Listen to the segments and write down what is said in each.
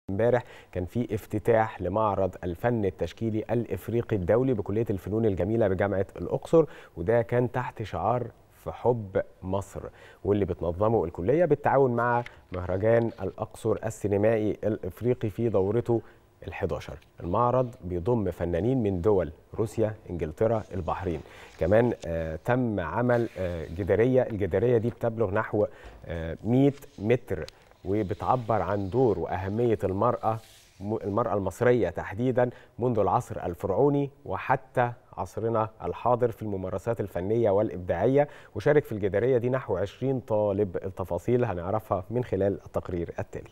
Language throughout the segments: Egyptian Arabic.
امبارح كان في افتتاح لمعرض الفن التشكيلي الافريقي الدولي بكليه الفنون الجميله بجامعه الاقصر وده كان تحت شعار في حب مصر واللي بتنظمه الكليه بالتعاون مع مهرجان الاقصر السينمائي الافريقي في دورته ال11 المعرض بيضم فنانين من دول روسيا انجلترا البحرين كمان آه تم عمل آه جداريه الجداريه دي بتبلغ نحو آه 100 متر وبتعبر عن دور واهميه المراه المراه المصريه تحديدا منذ العصر الفرعوني وحتى عصرنا الحاضر في الممارسات الفنيه والابداعيه وشارك في الجداريه دي نحو 20 طالب التفاصيل هنعرفها من خلال التقرير التالي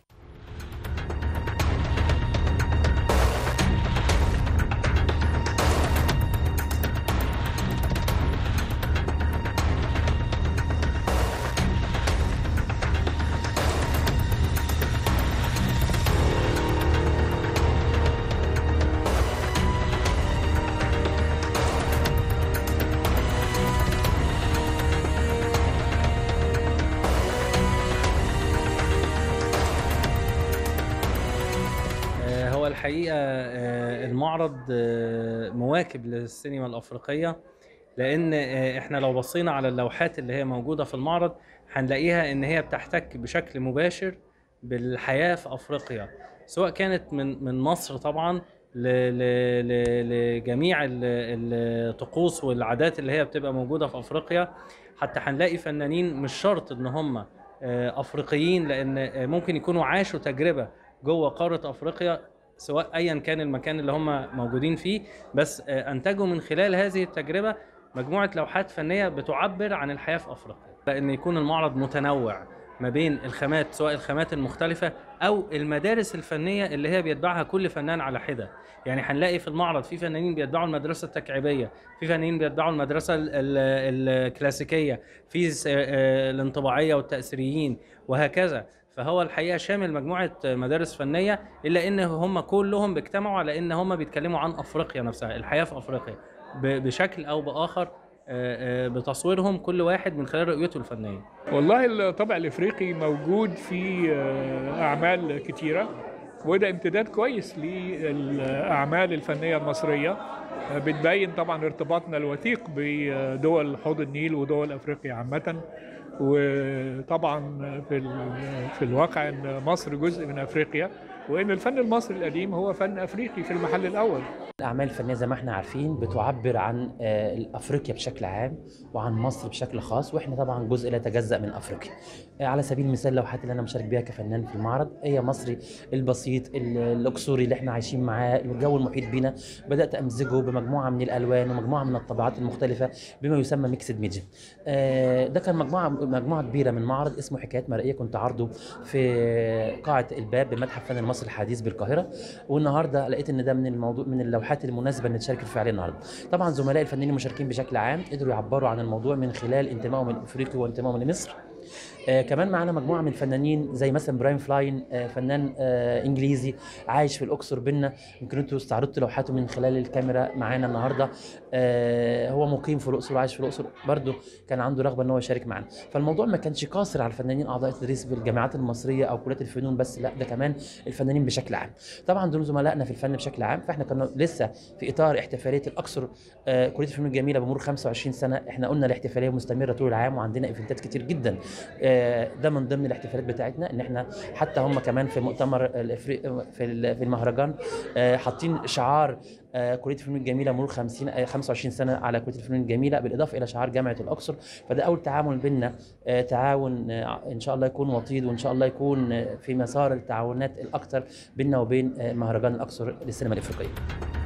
هو الحقيقة المعرض مواكب للسينما الأفريقية لأن إحنا لو بصينا على اللوحات اللي هي موجودة في المعرض هنلاقيها إن هي بتحتك بشكل مباشر بالحياة في أفريقيا سواء كانت من من مصر طبعا لجميع الطقوس والعادات اللي هي بتبقى موجودة في أفريقيا حتى هنلاقي فنانين مش شرط إن هم أفريقيين لأن ممكن يكونوا عاشوا تجربة جوه قارة أفريقيا سواء ايا كان المكان اللي هم موجودين فيه بس انتجوا من خلال هذه التجربه مجموعه لوحات فنيه بتعبر عن الحياه في افريقيا لان يكون المعرض متنوع ما بين الخامات سواء الخامات المختلفة أو المدارس الفنية اللي هي بيتبعها كل فنان على حدة يعني هنلاقي في المعرض في فنانين بيتبعوا المدرسة التكعيبية في فنانين بيتبعوا المدرسة الكلاسيكية في الانطباعية والتأثيريين وهكذا فهو الحقيقه شامل مجموعه مدارس فنيه الا ان هم كلهم بيجتمعوا على ان هم بيتكلموا عن افريقيا نفسها الحياه في افريقيا بشكل او باخر بتصويرهم كل واحد من خلال رؤيته الفنيه والله الطابع الافريقي موجود في اعمال كتيره وده امتداد كويس للاعمال الفنيه المصريه بتبين طبعا ارتباطنا الوثيق بدول حوض النيل ودول افريقيا عامه وطبعا في في الواقع ان مصر جزء من افريقيا وان الفن المصري القديم هو فن افريقي في المحل الاول الاعمال الفنيه زي ما احنا عارفين بتعبر عن افريقيا بشكل عام وعن مصر بشكل خاص واحنا طبعا جزء لا يتجزا من افريقيا على سبيل المثال اللوحات اللي انا مشارك بيها كفنان في المعرض هي مصري البسيط الاقصوري اللي احنا عايشين معاه الجو المحيط بينا بدات امزجه بمجموعه من الالوان ومجموعه من الطبيعات المختلفه بما يسمى ميكسد ميديا ده كان مجموعه مجموعه كبيره من معرض اسمه حكايات مرئيه كنت عارضه في قاعه الباب بمتحف فن المصري الحديث بالقاهره والنهارده لقيت ان ده من الموضوع من اللوحات المناسبه ان تشارك في عليه النهارده طبعا زملائي الفنانين المشاركين بشكل عام قدروا يعبروا عن الموضوع من خلال انتمائهم الافريقي وانتمائهم لمصر آه كمان معانا مجموعه من الفنانين زي مثلا براين فلاين آه فنان آه انجليزي عايش في الاقصر بينا يمكن انتوا استعرضتوا لوحاته من خلال الكاميرا معانا النهارده آه هو مقيم في الاقصر وعايش في الاقصر برضه كان عنده رغبه ان هو يشارك معانا فالموضوع ما كانش قاصر على الفنانين اعضاء التدريس في الجامعات المصريه او كليات الفنون بس لا ده كمان الفنانين بشكل عام طبعا دول زملائنا في الفن بشكل عام فاحنا كنا لسه في اطار احتفاليه الاقصر آه كليه الفنون الجميله بمرور 25 سنه احنا قلنا الاحتفاليه مستمره طول العام وعندنا ايفنتات كتير جدا آه ده من ضمن الاحتفالات بتاعتنا ان احنا حتى هم كمان في مؤتمر الافريقي في في المهرجان حاطين شعار كليه الفنون الجميله مرور 50 25 سنه على كليه الفنون الجميله بالاضافه الى شعار جامعه الاقصر فده اول تعاون بيننا تعاون ان شاء الله يكون وطيد وان شاء الله يكون في مسار التعاونات الاكثر بيننا وبين مهرجان الاقصر للسينما الافريقيه